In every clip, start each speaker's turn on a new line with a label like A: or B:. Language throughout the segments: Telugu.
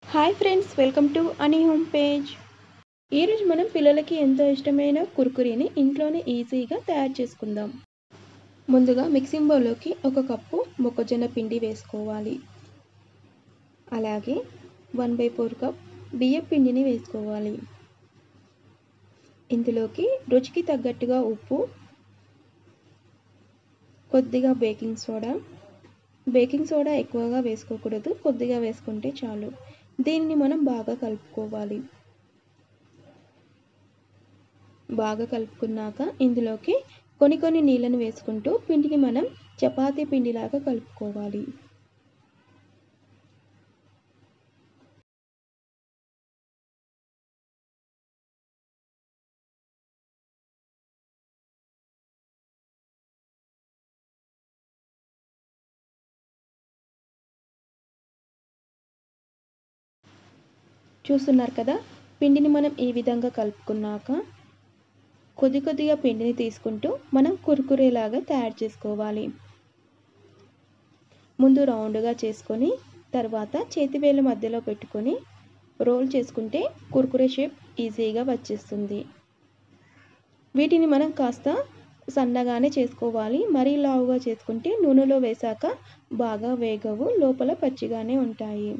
A: హాయ్ ఫ్రెండ్స్ వెల్కమ్ టు అని హోమ్ పేజ్ ఈరోజు మనం పిల్లలకి ఎంతో ఇష్టమైన కుర్కురీని ఇంట్లోనే ఈజీగా తయారు చేసుకుందాం ముందుగా మిక్సింగ్ బౌల్లోకి ఒక కప్పు మొక్కజొన్న పిండి వేసుకోవాలి అలాగే వన్ బై ఫోర్ కప్ బియ్యం పిండిని వేసుకోవాలి ఇందులోకి రుచికి తగ్గట్టుగా ఉప్పు కొద్దిగా బేకింగ్ సోడా బేకింగ్ సోడా ఎక్కువగా వేసుకోకూడదు కొద్దిగా వేసుకుంటే చాలు దీన్ని మనం బాగా కలుపుకోవాలి బాగా కలుపుకున్నాక ఇందులోకి కొన్ని కొన్ని నీళ్ళను వేసుకుంటూ పిండిని మనం చపాతీ పిండిలాగా కలుపుకోవాలి చూస్తున్నారు కదా పిండిని మనం ఈ విధంగా కలుపుకున్నాక కొద్ది కొద్దిగా పిండిని తీసుకుంటూ మనం కురుకురేలాగా తయారు చేసుకోవాలి ముందు రౌండ్గా చేసుకొని తర్వాత చేతివేలు మధ్యలో పెట్టుకొని రోల్ చేసుకుంటే కురుకురే షేప్ ఈజీగా వచ్చేస్తుంది వీటిని మనం కాస్త సన్నగానే చేసుకోవాలి మరీ లావుగా చేసుకుంటే నూనెలో వేశాక బాగా వేగవు లోపల పచ్చిగానే ఉంటాయి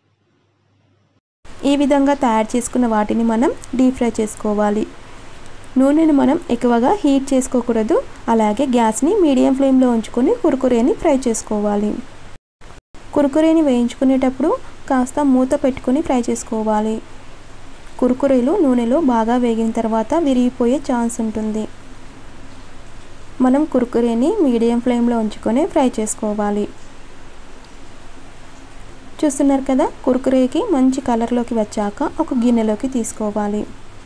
B: ఈ విధంగా తయారు చేసుకున్న వాటిని మనం డీప్ ఫ్రై చేసుకోవాలి నూనెను మనం ఎక్కువగా హీట్ చేసుకోకూడదు అలాగే గ్యాస్ని మీడియం ఫ్లేమ్లో ఉంచుకొని కురుకురేని ఫ్రై చేసుకోవాలి కురుకురేని వేయించుకునేటప్పుడు కాస్త మూత పెట్టుకొని ఫ్రై చేసుకోవాలి కురుకురేలు నూనెలో బాగా వేగిన తర్వాత విరిగిపోయే ఛాన్స్ ఉంటుంది మనం కురుకురేని మీడియం ఫ్లేమ్లో ఉంచుకొని ఫ్రై చేసుకోవాలి చూస్తున్నారు కదా కురుకురేకి మంచి కలర్లోకి వచ్చాక ఒక గిన్నెలోకి తీసుకోవాలి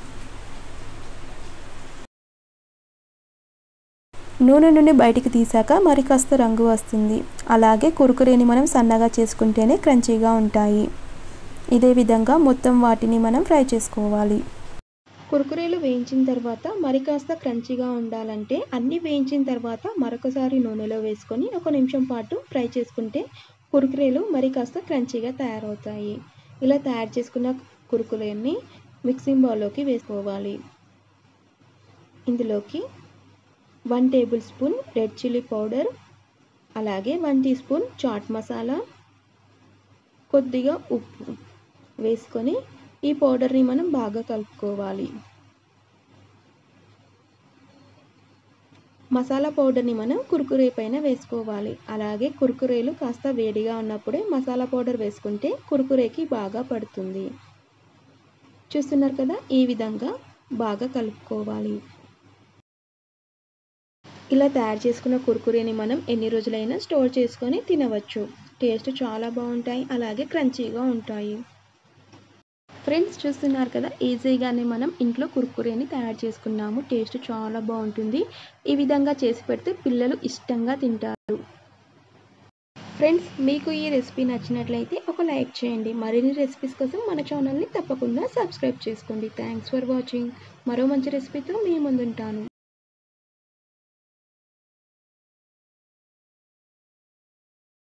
B: నూనె నుండి బయటికి తీసాక మరి కాస్త రంగు వస్తుంది అలాగే కురుకురేని మనం సన్నగా చేసుకుంటేనే క్రంచీగా ఉంటాయి ఇదే విధంగా మొత్తం వాటిని మనం ఫ్రై చేసుకోవాలి
A: కురుకురేలు వేయించిన తర్వాత మరి కాస్త క్రంచీగా ఉండాలంటే అన్నీ వేయించిన తర్వాత మరొకసారి నూనెలో వేసుకొని ఒక నిమిషం పాటు ఫ్రై చేసుకుంటే కురుకురేలు మరి కాస్త క్రంచీగా తయారవుతాయి ఇలా తయారు చేసుకున్న కురుకురేని మిక్సింగ్ బౌల్లోకి వేసుకోవాలి ఇందులోకి one tablespoon red chilli powder అలాగే one teaspoon chaat masala కొద్దిగా ఉప్పు వేసుకొని ఈ పౌడర్ని మనం బాగా కలుపుకోవాలి మసాలా పౌడర్ని మనం కురుకురే పైన వేసుకోవాలి అలాగే కురుకురేలు కాస్త వేడిగా ఉన్నప్పుడే మసాలా పౌడర్ వేసుకుంటే కురుకురేకి బాగా పడుతుంది చూస్తున్నారు కదా ఈ విధంగా బాగా కలుపుకోవాలి ఇలా తయారు చేసుకున్న కురుకురేని మనం ఎన్ని రోజులైనా స్టోర్ చేసుకొని తినవచ్చు టేస్ట్ చాలా బాగుంటాయి అలాగే క్రంచీగా ఉంటాయి ఫ్రెండ్స్ చూస్తున్నారు కదా ఈజీగానే మనం ఇంట్లో కురుకురేని తయారు చేసుకున్నాము టేస్ట్ చాలా బాగుంటుంది ఈ విధంగా చేసి పెడితే పిల్లలు ఇష్టంగా తింటారు ఫ్రెండ్స్ మీకు ఈ రెసిపీ నచ్చినట్లయితే ఒక లైక్ చేయండి మరిన్ని రెసిపీస్ కోసం మన ఛానల్ని తప్పకుండా సబ్స్క్రైబ్ చేసుకోండి థ్యాంక్స్ ఫర్ వాచింగ్ మరో మంచి రెసిపీతో మీ ముందుంటాను